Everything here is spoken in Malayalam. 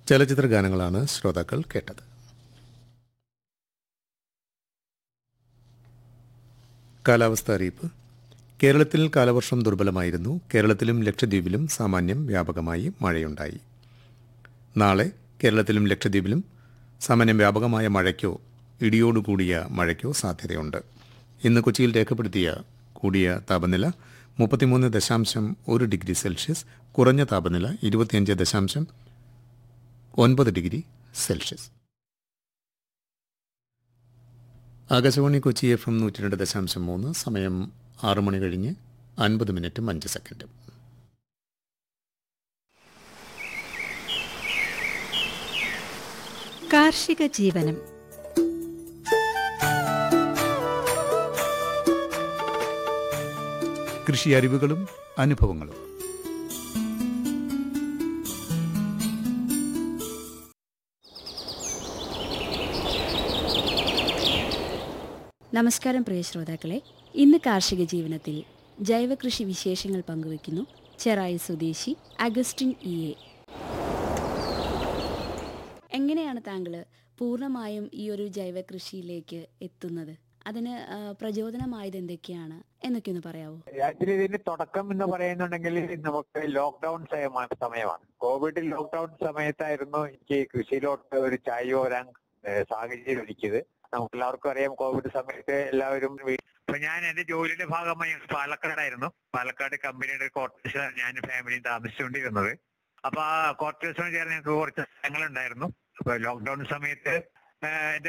ചലച്ചിത്ര ഗാനങ്ങളാണ് ശ്രോതാക്കൾ കേട്ടത് കാലാവസ്ഥ അറിയിപ്പ് കേരളത്തിൽ കാലവർഷം ദുർബലമായിരുന്നു കേരളത്തിലും ലക്ഷദ്വീപിലും സാമാന്യം വ്യാപകമായി മഴയുണ്ടായി നാളെ കേരളത്തിലും ലക്ഷദ്വീപിലും സാമാന്യം വ്യാപകമായ മഴയ്ക്കോ ഇടിയോടുകൂടിയ മഴയ്ക്കോ സാധ്യതയുണ്ട് ഇന്ന് കൊച്ചിയിൽ രേഖപ്പെടുത്തിയ കൂടിയ താപനില മുപ്പത്തിമൂന്ന് ദശാംശം ഒരു ഡിഗ്രി സെൽഷ്യസ് കുറഞ്ഞ താപനില ഇരുപത്തിയഞ്ച് ദശാംശം ഒൻപത് degree Celsius Akashvani Kochi F M നൂറ്റി രണ്ട് ദശാംശം മൂന്ന് സമയം ആറ് മണി കഴിഞ്ഞ് അൻപത് മിനിറ്റും അഞ്ച് സെക്കൻഡും കാർഷിക ജീവനം കൃഷി അറിവുകളും അനുഭവങ്ങളും നമസ്കാരം പ്രിയ ശ്രോതാക്കളെ ഇന്ന് കാർഷിക ജീവനത്തിൽ ജൈവകൃഷി വിശേഷങ്ങൾ പങ്കുവയ്ക്കുന്നു ചെറായി സ്വദേശി അഗസ്റ്റിൻ ഇ എ എങ്ങനെയാണ് താങ്കൾ പൂർണ്ണമായും ഈ ഒരു ജൈവ കൃഷിയിലേക്ക് എത്തുന്നത് അതിന് ആ, പ്രചോദനമായത് എന്തൊക്കെയാണ് എന്നൊക്കെ ഒന്ന് പറയാവോ ആക്ച്വലി ഇതിന്റെ തുടക്കം എന്ന് പറയുന്നുണ്ടെങ്കിൽ നമുക്ക് ലോക്ക്ഡൌൺ സമയമാണ് സമയമാണ് കോവിഡ് ലോക്ക്ഡൌൺ സമയത്തായിരുന്നു എനിക്ക് കൃഷിയിലോട്ട് ഒരു ചായ വരാൻ ഏഹ്, സാഹചര്യം ഒരുക്കിയത് നമുക്ക് എല്ലാവർക്കും അറിയാം കോവിഡ് സമയത്ത് എല്ലാവരും വീ- അപ്പൊ ഞാൻ എന്റെ ജോലിയുടെ ഭാഗമായി പാലക്കാടായിരുന്നു പാലക്കാട് കമ്പനിയുടെ കോർപ്പറേഷൻ ഞാൻ ഫാമിലിയും താമസിച്ചുകൊണ്ടിരുന്നത് അപ്പൊ ആ കോർപ്പറേഷനോട് ചേർന്ന് ഞങ്ങൾക്ക് കുറച്ച് സ്ഥലങ്ങളുണ്ടായിരുന്നു അപ്പൊ ലോക്ക്ഡൌൺ സമയത്ത് ഏഹ്, എന്റെ